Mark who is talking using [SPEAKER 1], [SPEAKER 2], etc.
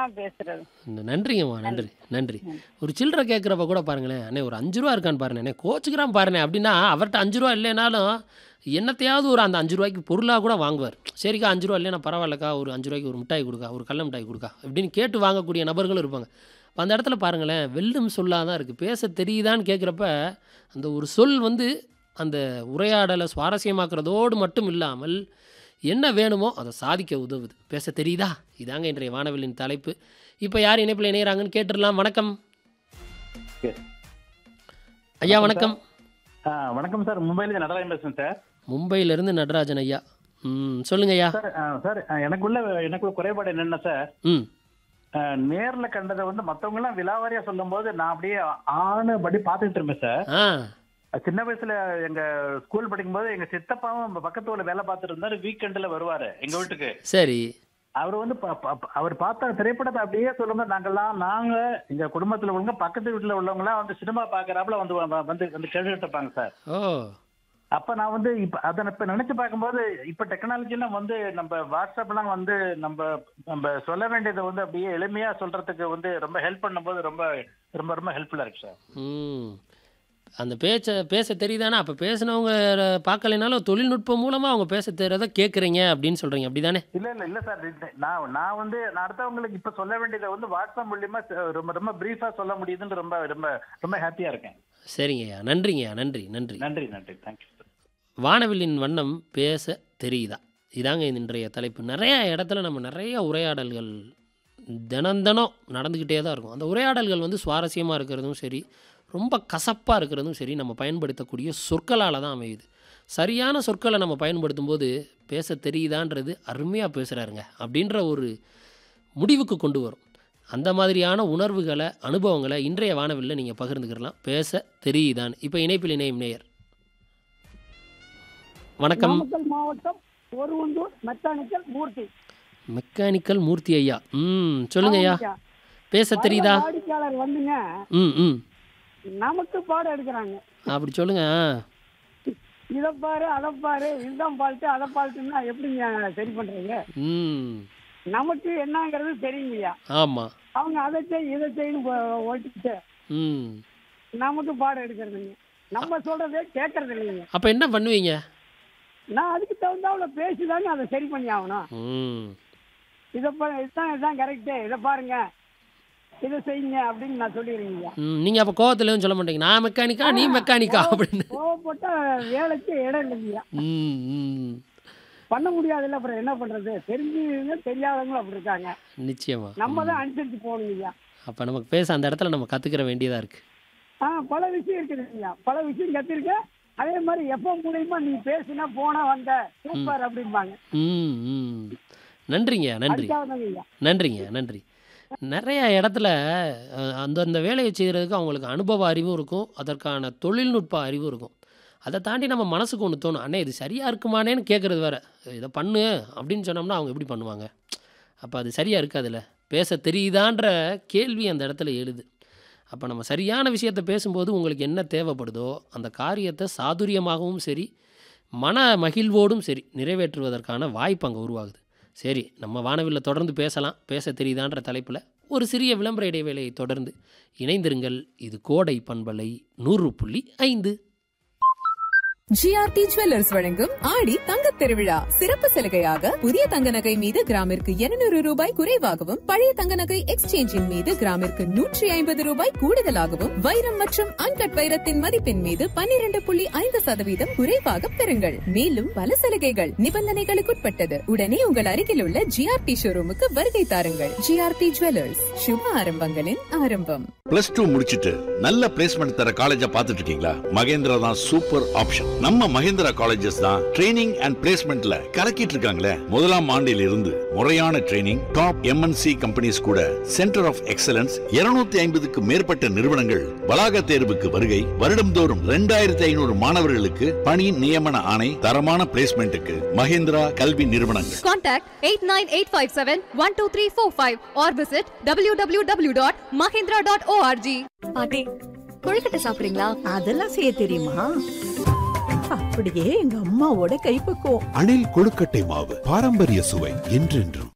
[SPEAKER 1] தான் பேசுறது
[SPEAKER 2] ந- நன்றிங்கம்மா நன்றி நன்றி ஒரு சில்லறை கேட்குறப்ப கூட பாருங்களேன் அண்ணே ஒரு அஞ்சு ரூபா இருக்கான்னு பாருண்ணே அண்ணே கோச்சுக்கிறான் பாருண்ணே அப்படின்னா அவர்கிட்ட அஞ்சு ரூபா இல்லைனாலும் என்னத்தையாவது ஒரு அந்த அஞ்சு ரூபாய்க்கு பொருளாக கூட வாங்குவார் சரிக்கா அஞ்சு ரூபா இல்லைன்னா பரவாயில்லக்கா ஒரு அஞ்சு ரூபாய்க்கு ஒரு மிட்டாய் கொடுக்கா ஒரு கடல மிட்டாய் கொடுக்கா அப்படின்னு கேட்டு வாங்கக்கூடிய நபர்களும் இருப்பாங்க அப்ப அந்த இடத்துல பாருங்களேன் வெல்லும் சொல்லாக தான் இருக்குது பேச தெரியுதான்னு கேட்குறப்ப அந்த ஒரு சொல் வந்து அந்த உரையாடலை சுவாரஸ்யமாக்குறதோடு மட்டும் இல்லாமல் என்ன வேணுமோ அதை சாதிக்க உதவுது பேச தெரியுதா இதாங்க இன்றைய வானவில்லின் தலைப்பு இப்போ யார் இணைப்பில் இணையறாங்கன்னு கேட்டுடலாம் வணக்கம்
[SPEAKER 3] Yes.
[SPEAKER 2] ஐயா வணக்கம்
[SPEAKER 3] ஆ, வணக்கம் சார் மும்பையில நடராஜன் பேசுறேன் சார்
[SPEAKER 2] மும்பையிலிருந்து நடராஜன் ஐயா ம் சொல்லுங்க ஐயா
[SPEAKER 3] சார் ஆ, சார் ஆ, எனக்குள்ள எனக்குள்ள குறைபாடு என்னன்னா சார்
[SPEAKER 2] ம்
[SPEAKER 3] ஆ, நேர்ல கண்டதை வந்து மத்தவங்க எல்லாம் விலாவாரியா சொல்லும் போது நான் அப்படியே ஆணு படி பாத்துக்கிட்டு இருப்பேன் சார்
[SPEAKER 2] ஆ
[SPEAKER 3] சின்ன வயசுல எங்க ஸ்கூல் படிக்கும்போது எங்க சித்தப்பாவும் பக்கத்து ஊர்ல வேலை பார்த்துட்டு இருந்தாரு வீக்கெண்ட்ல வருவாரு எங்க வீட்டுக்கு
[SPEAKER 2] சரி
[SPEAKER 3] அவர் வந்து ப- ப- அவர் பார்த்த திரைப்படத்தை அப்படியே சொல்லும்போது நாங்கெல்லாம் நாங்க எங்க குடும்பத்துல உள்ளவங்க பக்கத்து வீட்டுல உள்ளவங்க எல்லாம் வந்து சினிமா பாக்குறாப்புல வந்து வ- வந்து வந்து கேட்டுட்டு இருப்பாங்க சார்
[SPEAKER 2] ஓ
[SPEAKER 3] அப்ப நான் வந்து இப்ப அதை இப்ப நினைச்சு பார்க்கும்போது இப்ப டெக்னாலஜி எல்லாம் வந்து நம்ம வாட்ஸ்அப் எல்லாம் வந்து நம்ம நம்ம சொல்ல வேண்டியதை வந்து அப்படியே எளிமையா சொல்றதுக்கு வந்து ரொம்ப ஹெல்ப் பண்ணும்போது ரொம்ப ரொம்ப ரொம்ப ஹெல்ப்ஃபுல்லா இருக்கு சார்
[SPEAKER 2] ம் அந்த பேச்சை பேச தெரியுதானே அப்போ பேசினவங்க பார்க்கலைனாலும் தொழில்நுட்பம் மூலமாக அவங்க பேச தெரியாத கேட்குறீங்க அப்படின்னு சொல்கிறீங்க அப்படி தானே
[SPEAKER 3] இல்ல இல்ல இல்ல சார் இது- நான் நான் வந்து நான் அடுத்தவங்களுக்கு இப்ப சொல்ல வேண்டியதை வந்து வாட்ஸ்அப் மூலியமா ச- ரொம்ப ரொம்ப பிரீஃபா சொல்ல முடியுதுன்னு ரொம்ப ரொம்ப ரொம்ப ஹாப்பியா இருக்கேன்
[SPEAKER 2] சரிங்கய்யா நன்றிங்கய்யா நன்றி நன்றி
[SPEAKER 3] நன்றி நன்றி தேங்க்யூ சார்
[SPEAKER 2] வானவில்லின் வண்ணம் பேச தெரியுதா இதாங்க இன்றைய தலைப்பு நிறைய இடத்துல நம்ம நிறைய உரையாடல்கள் தினம் தினம் நடந்துக்கிட்டே தான் இருக்கும் அந்த உரையாடல்கள் வந்து சுவாரஸ்யமாக இருக்கிறதும் சரி ரொம்ப கசப்பாக இருக்கிறதும் சரி நம்ம பயன்படுத்தக்கூடிய சொற்களால் தான் அமையுது சரியான சொற்களை நம்ம பயன்படுத்தும் போது பேச தெரியுதான்றது அருமையாக பேசுகிறாருங்க அப்படின்ற ஒரு முடிவுக்கு கொண்டு வரும் அந்த மாதிரியான உணர்வுகளை அனுபவங்களை இன்றைய வானவில்ல நீங்கள் பகிர்ந்துக்கிறலாம் பேச தெரியுதான் இப்போ இணைப்பில் இணையும் நேயர் வணக்கம்
[SPEAKER 4] நாமக்கல் மாவட்டம் ஒருவந்தூர் மெக்கானிக்கல் மூர்த்தி
[SPEAKER 2] மெக்கானிக்கல் மூர்த்தி ஐயா ம் சொல்லுங்க ஐயா
[SPEAKER 4] ஆமாய்யா.
[SPEAKER 2] பேச தெரியுதா
[SPEAKER 4] வர்ற வாடிக்கையாளர் வந்துங்க
[SPEAKER 2] ம் ம்
[SPEAKER 4] நமக்கு பாடம் எடுக்கிறாங்க
[SPEAKER 2] அப்படி சொல்லுங்க
[SPEAKER 4] இதை பாரு அதை பாரு இதுதான் பால்ட்டு அதை பால்ட்டுன்னா எப்படிங்க சரி பண்றீங்க
[SPEAKER 2] ம்
[SPEAKER 4] நமக்கு என்னங்கிறது தெரியுங்கய்யா
[SPEAKER 2] ஆமாம்
[SPEAKER 4] அவங்க அதை செய் இதை செய்யணும் ஓட்டிட்டு
[SPEAKER 2] ம்
[SPEAKER 4] நமக்கு பாடம் எடுக்கிறதுங்க நம்ம சொல்றதே கேட்கறது இல்லைங்க
[SPEAKER 2] அப்போ என்ன பண்ணுவீங்க
[SPEAKER 4] நான் அதுக்கு தகுந்தாப்புல பேசிதாங்க அதை சரி பண்ணி ஆகணும்
[SPEAKER 2] ம்
[SPEAKER 4] இதை பா இதுதான் இதுதான் கரெக்டு இதை பாருங்க இதை செய்யுங்க அப்படின்னு நான் சொல்லிடுறேங்கய்யா
[SPEAKER 2] ம் நீங்கள் அப்போ கோவத்தில் சொல்ல மாட்டீங்க நான் மெக்கானிக்கா நீ மெக்கானிக்கா அப்படின்னு
[SPEAKER 4] கோவப்பட்ட வேலைக்கு இடம் இல்லைங்கய்யா
[SPEAKER 2] ம் ம்
[SPEAKER 4] பண்ண முடியாதுல்ல அப்புறம் என்ன பண்றது தெரிஞ்சவங்க தெரியாதவங்களும் அப்படி இருக்காங்க
[SPEAKER 2] நிச்சயமா
[SPEAKER 4] நம்ம தான் அனுசரிச்சு போகணுங்கய்யா
[SPEAKER 2] அப்போ நமக்கு பேச அந்த இடத்துல நம்ம கற்றுக்கிற வேண்டியதாக இருக்குது
[SPEAKER 4] ஆ பல விஷயம் இருக்குதுங்கய்யா பல விஷயம் கத்திருக்க அதே மாதிரி எப்போ மூலியமா நீ பேசினா போனா வந்த சூப்பர் அப்படிம்பாங்க
[SPEAKER 2] ம் ம் நன்றிங்க நன்றி
[SPEAKER 4] அதுக்காக தாங்கய்யா
[SPEAKER 2] நன்றிங்க நன்றி நிறைய இடத்துல அஹ், அந்தந்த வேலையை செய்கிறதுக்கு அவங்களுக்கு அனுபவ அறிவும் இருக்கும் அதற்கான தொழில்நுட்ப அறிவும் இருக்கும் அதை தாண்டி நம்ம மனசுக்கு ஒன்று தோணும் அண்ணே இது சரியாக இருக்குமானேன்னு கேட்குறது வேற இதை பண்ணு அப்படின்னு சொன்னோம்னா அவங்க எப்படி பண்ணுவாங்க அப்போ அது சரியாக இருக்காதுல்ல பேச தெரியுதான்ற கேள்வி அந்த இடத்துல எழுது அப்போ நம்ம சரியான விஷயத்தை பேசும்போது உங்களுக்கு என்ன தேவைப்படுதோ அந்த காரியத்தை சாதுரியமாகவும் சரி மன மகிழ்வோடும் சரி நிறைவேற்றுவதற்கான வாய்ப்பு அங்கே உருவாகுது சரி நம்ம வானவில்ல தொடர்ந்து பேசலாம் பேச தெரியுதான்ற தலைப்பில் ஒரு சிறிய விளம்பர இடைவேளையை தொடர்ந்து இணைந்திருங்கள் இது கோடை பண்பலை நூறு புள்ளி ஐந்து
[SPEAKER 5] ஜிஆர்டி ஜுவல்லர்ஸ் வழங்கும் ஆடி தங்கத் திருவிழா சிறப்பு சலுகையாக புதிய தங்க நகை மீது கிராமிற்கு 200 ரூபாய் குறைவாகவும் பழைய தங்க நகை எக்ஸ்சேஞ்சின் மீது கிராமிற்கு நூற்றி ஐம்பது ரூபாய் கூடுதலாகவும் வைரம் மற்றும் அன்கட் வைரத்தின் மதிப்பின் மீது 12.5% புள்ளி ஐந்து சதவீதம் குறைவாக பெறுங்கள் மேலும் பல சலுகைகள் நிபந்தனைகளுக்குட்பட்டது உடனே உங்கள் அருகில் உள்ள ஜிஆர்டி ஷோரூமுக்கு வருகை தாருங்கள் ஜிஆர்டி ஜுவல்லர்ஸ் சுப ஆரம்பங்களின் ஆரம்பம்
[SPEAKER 6] பிளஸ் டூ முடிச்சிட்டு நல்ல பிளேஸ்மெண்ட் தர காலேஜ பாத்துட்டு இருக்கீங்களா மகேந்திரா தான் சூப்பர் ஆப்ஷன் நம்ம மகேந்திரா காலேஜஸ் தான் ட்ரைனிங் அண்ட் பிளேஸ்மெண்ட்ல கலக்கிட்டு இருக்காங்களே முதலாம் ஆண்டில் இருந்து முறையான ட்ரைனிங் டாப் எம்என்சி கம்பெனிஸ் கூட சென்டர் ஆஃப் எக்ஸலன்ஸ் 250 ஐம்பதுக்கு மேற்பட்ட நிறுவனங்கள் வளாக தேர்வுக்கு வருகை வருடம்தோறும் ரெண்டாயிரத்தி ஐநூறு மாணவர்களுக்கு பணி நியமன ஆணை தரமான பிளேஸ்மெண்ட்டுக்கு மகேந்திரா கல்வி நிறுவனங்கள்
[SPEAKER 7] Contact 89857-12345 or visit www.mahindra.org.
[SPEAKER 8] பாட்டி கொழுக்கட்டை சாப்பிடுறீங்களா
[SPEAKER 9] அதெல்லாம் செய்ய தெரியுமா அப்படியே எங்க அம்மாவோட கைப்பக்குவம்
[SPEAKER 10] அணில் கொழுக்கட்டை மாவு பாரம்பரிய சுவை என்றென்றும்